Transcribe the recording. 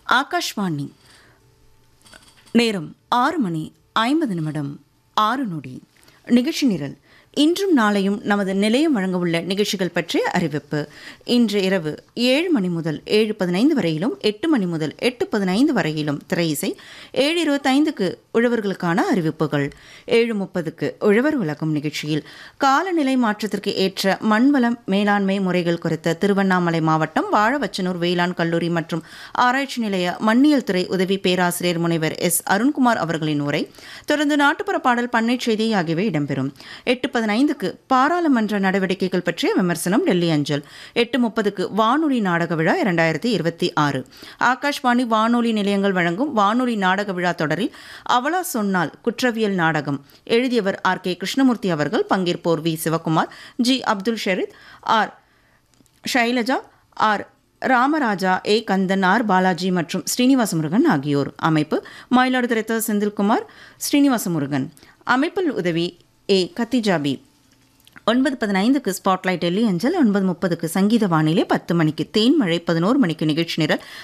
ஆகாஷ்வாணி நேரம் ஆறு மணி ஐம்பது நிமிடம் ஆறு நொடி நிகழ்ச்சி நிரல் இன்றும் நாளையும் நமது நிலையம் வழங்கவுள்ள நிகழ்ச்சிகள் பற்றிய அறிவிப்பு இன்று இரவு ஏழு மணி முதல் ஏழு பதினைந்து வரையிலும் எட்டு மணி முதல் எட்டு பதினைந்து வரையிலும் திரை இசை ஏழு இருபத்தைந்துக்கு உழவர்களுக்கான அறிவிப்புகள் ஏழு முப்பதுக்கு உழவர் உலகம் நிகழ்ச்சியில் காலநிலை மாற்றத்திற்கு ஏற்ற மண்வளம் மேலாண்மை முறைகள் குறித்த திருவண்ணாமலை மாவட்டம் வாழவச்சனூர் வேளாண் கல்லூரி மற்றும் ஆராய்ச்சி நிலைய மண்ணியல் துறை உதவி பேராசிரியர் முனைவர் எஸ் அருண்குமார் அவர்களின் உரை தொடர்ந்து நாட்டுப்புற பாடல் பண்ணை செய்தி ஆகியவை இடம்பெறும் எட்டு பதினைந்துக்கு பாராளுமன்ற நடவடிக்கைகள் பற்றிய விமர்சனம் டெல்லி அஞ்சல் எட்டு முப்பதுக்கு வானொலி நாடக விழா இரண்டாயிரத்தி இருபத்தி ஆறு ஆகாஷ்வாணி வானொலி நிலையங்கள் வழங்கும் வானொலி நாடக விழா தொடரில் அவளா சொன்னால் குற்றவியல் நாடகம் எழுதியவர் ஆர் கே கிருஷ்ணமூர்த்தி அவர்கள் பங்கேற்போர் V Sivakumar G Abdul Shareed R Shailaja R Ramaraja A Kandan R Balaji மற்றும் ஸ்ரீனிவாச முருகன் ஆகியோர் அமைப்பு மயிலாடுதுறை த. செந்தில்குமார் ஸ்ரீனிவாச முருகன் அமைப்பில் உதவி ஏ கத்திஜாபி ஒன்பது பதினைந்துக்கு ஸ்பாட்லைட் டெல்லி அஞ்சல் ஒன்பது முப்பதுக்கு சங்கீத வானிலை பத்து மணிக்கு தேன்மழை பதினோரு மணிக்கு நிகழ்ச்சி நிரல்